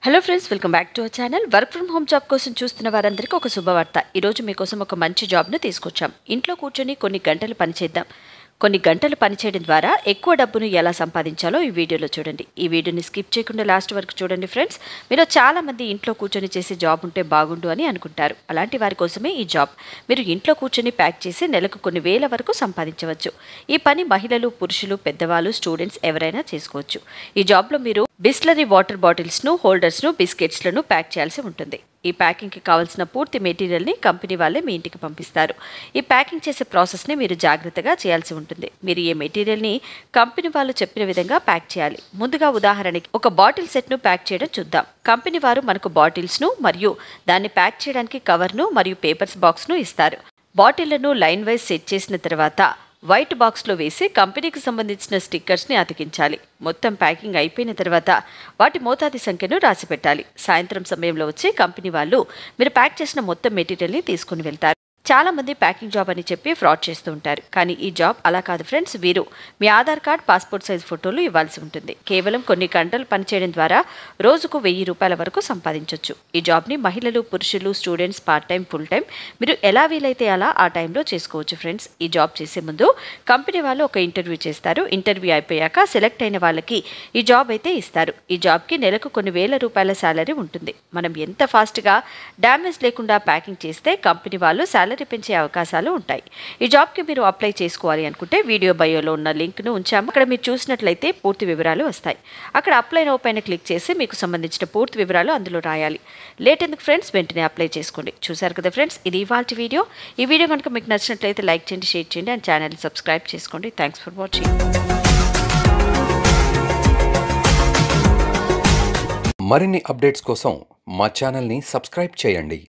hello friends welcome back to our channel work from home job కోసం చూస్తున్న వారందరికీ ఒక శుభవార్త ఈరోజు మీకోసం ఒక మంచి జాబ్ను తీసుకొచ్చాం ఇంట్లో కూర్చొని కొన్ని గంటలు పనిచేద్దాం కొన్ని గంటలు పనిచేయడం ద్వారా ఎక్కువ డబ్బును ఎలా సంపాదించాలో ఈ వీడియోలో చూడండి ఈ వీడియోని స్కిప్ చేయకుండా లాస్ట్ వరకు చూడండి ఫ్రెండ్స్ మీరు చాలా మంది ఇంట్లో కూర్చొని చేసే జాబ్ ఉంటే బాగుండు అని అనుకుంటారు అలాంటి వారి కోసమే ఈ జాబ్ మీరు ఇంట్లో కూర్చొని ప్యాక్ చేసి నెలకు కొన్ని వేల వరకు సంపాదించవచ్చు ఈ పని మహిళలు పురుషులు పెద్దవాళ్ళు స్టూడెంట్స్ ఎవరైనా చేసుకోవచ్చు ఈ జాబ్లో మీరు బిస్లరీ వాటర్ బాటిల్స్ను హోల్డర్స్ను బిస్కెట్స్లను ప్యాక్ చేయాల్సి ఉంటుంది ఈ ప్యాకింగ్కి కావాల్సిన పూర్తి మెటీరియల్ని కంపెనీ వాళ్ళే మీ ఇంటికి పంపిస్తారు ఈ ప్యాకింగ్ చేసే ప్రాసెస్ని మీరు జాగ్రత్తగా చేయాల్సి ఉంటుంది మీరు ఈ మెటీరియల్ని కంపెనీ వాళ్ళు చెప్పిన విధంగా ప్యాక్ చేయాలి ముందుగా ఉదాహరణకి ఒక బాటిల్ సెట్ను ప్యాక్ చేయడం చూద్దాం కంపెనీ వారు మనకు బాటిల్స్ను మరియు దాన్ని ప్యాక్ చేయడానికి కవర్ను మరియు పేపర్స్ బాక్స్ను ఇస్తారు బాటిళ్లను లైన్ వైజ్ సెట్ చేసిన తర్వాత వైట్ బాక్స్లో వేసి కంపెనీకి సంబంధించిన స్టిక్కర్స్ని అతికించాలి మొత్తం ప్యాకింగ్ అయిపోయిన తర్వాత వాటి మోతాది సంఖ్యను రాసి పెట్టాలి సాయంత్రం సమయంలో వచ్చి కంపెనీ వాళ్ళు మీరు ప్యాక్ చేసిన మొత్తం మెటీరియల్ని తీసుకుని వెళ్తారు చాలా మంది ప్యాకింగ్ జాబ్ అని చెప్పి ఫ్రాడ్ చేస్తూ ఉంటారు కానీ ఈ జాబ్ అలా కాదు ఫ్రెండ్స్ వీరు మీ ఆధార్ కార్డ్ పాస్పోర్ట్ సైజ్ ఫోటోలు ఇవ్వాల్సి ఉంటుంది కేవలం కొన్ని గంటలు పనిచేయడం ద్వారా రోజుకు వెయ్యి రూపాయల వరకు సంపాదించవచ్చు ఈ జాబ్ని మహిళలు పురుషులు students part time full time మీరు ఎలా వీలైతే అలా ఆ టైంలో చేసుకోవచ్చు ఫ్రెండ్స్ ఈ జాబ్ చేసే ముందు కంపెనీ వాళ్ళు ఒక ఇంటర్వ్యూ చేస్తారు ఇంటర్వ్యూ అయిపోయాక సెలెక్ట్ అయిన వాళ్ళకి ఈ జాబ్ అయితే ఇస్తారు ఈ జాబ్కి నెలకు కొన్ని వేల రూపాయల శాలరీ ఉంటుంది మనం ఎంత ఫాస్ట్గా డ్యామేజ్ లేకుండా ప్యాకింగ్ చేస్తే కంపెనీ వాళ్ళు శాలరీ పెంచే అవకాశాలు ఉంటాయి ఈ జాబ్కి మీరు అప్లై చేసుకోవాలి అనుకుంటే వీడియో బయోలో ఉన్న లింక్ను ఉంచాము అక్కడ మీరు చూసినట్లయితే పూర్తి వివరాలు వస్తాయి అక్కడ అప్లై నో పైన క్లిక్ చేసి మీకు సంబంధించిన పూర్తి వివరాలు అందులో రాయాలి లేట్ ఎందుకు ఫ్రెండ్స్ వెంటనే అప్లై చేసుకోండి చూసారు కదా ఫ్రెండ్స్ ఇది ఇవాళ వీడియో ఈ వీడియో కనుక మీకు నచ్చినట్లయితే లైక్ చేయండి షేర్ చేయండి అండ్ ఛానల్ సబ్స్క్రైబ్ చేసుకోండి థ్యాంక్స్ ఫర్ వాచింగ్ మరిన్ని అప్డేట్స్ కోసం మా ఛానల్ని సబ్స్క్రైబ్ చేయండి